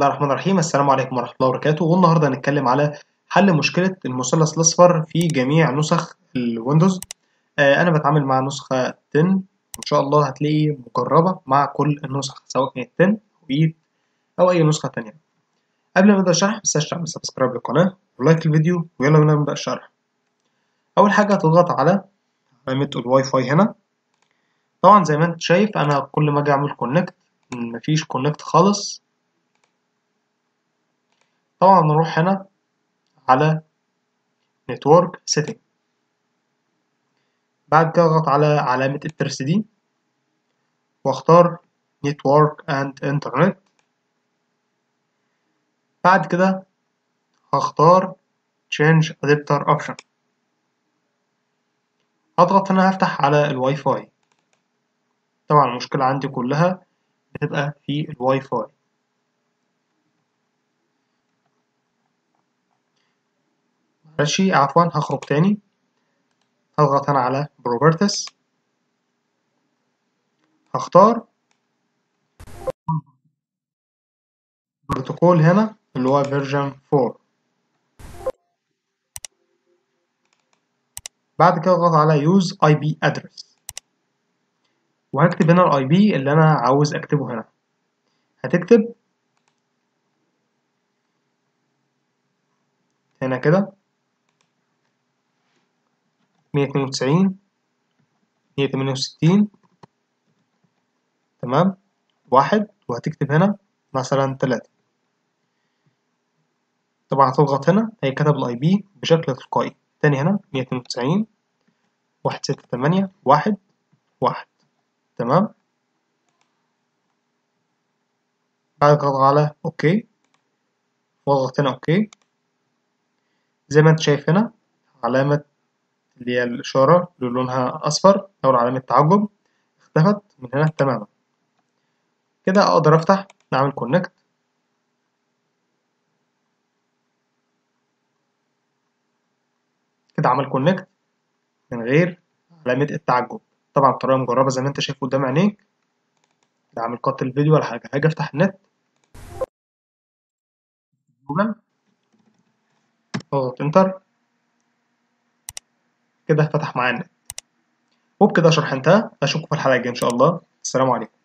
الله الرحمن الرحيم السلام عليكم ورحمة الله وبركاته والنهاردة هنتكلم على حل مشكلة المثلث الأصفر في جميع نسخ الويندوز آه أنا بتعامل مع نسخة 10 إن شاء الله هتلاقي مجربة مع كل النسخ سواء كانت 10 أو 8 أو أي نسخة تانية قبل ما نبدأ الشرح متنساش تعمل سبسكرايب للقناة ولايك الفيديو ويلا بينا نبدأ الشرح أول حاجة هتضغط على علامة الواي فاي هنا طبعا زي ما انت شايف أنا كل ما أجي أعمل كونكت مفيش كونكت خالص طبعا نروح هنا على نتورك سيتنج بعد كده اضغط على علامة الترس دي واختار نتورك اند انترنت بعد كده هختار change adapter option هضغط هنا هفتح على الواي فاي طبعا المشكلة عندي كلها بتبقى في الواي فاي ماشي عفوا هخرج تاني هضغط هنا على بروبرتس هختار بروتوكول هنا اللي هو فيرجن 4 بعد كده اضغط على use IP address وهكتب هنا الاي بي اللي انا عاوز اكتبه هنا هتكتب هنا كده مية اتنين وتسعين مية تمانية وستين تمام واحد وهتكتب هنا مثلا تلاتة طبعا هتضغط هنا هيكتب الاي بي بشكل تلقائي تاني هنا مية اتنين وتسعين واحد ستة تمانية واحد واحد تمام بعد اضغط على اوكي واضغط هنا اوكي زي ما انت شايف هنا علامة اللي هي الإشارة اللي لونها أصفر أو علامة تعجب اختفت من هنا تماما كده أقدر أفتح نعمل كونكت كده عمل كونكت من غير علامة التعجب طبعا الطريقة مجربة زي ما انت شايف قدام عينيك لا عامل قط الفيديو ولا حاجة هاجي افتح النت جوجل اضغط انتر كده فتح معايا النت وبكده شرح انتهى اشوفكم في الحلقة الجاية ان شاء الله السلام عليكم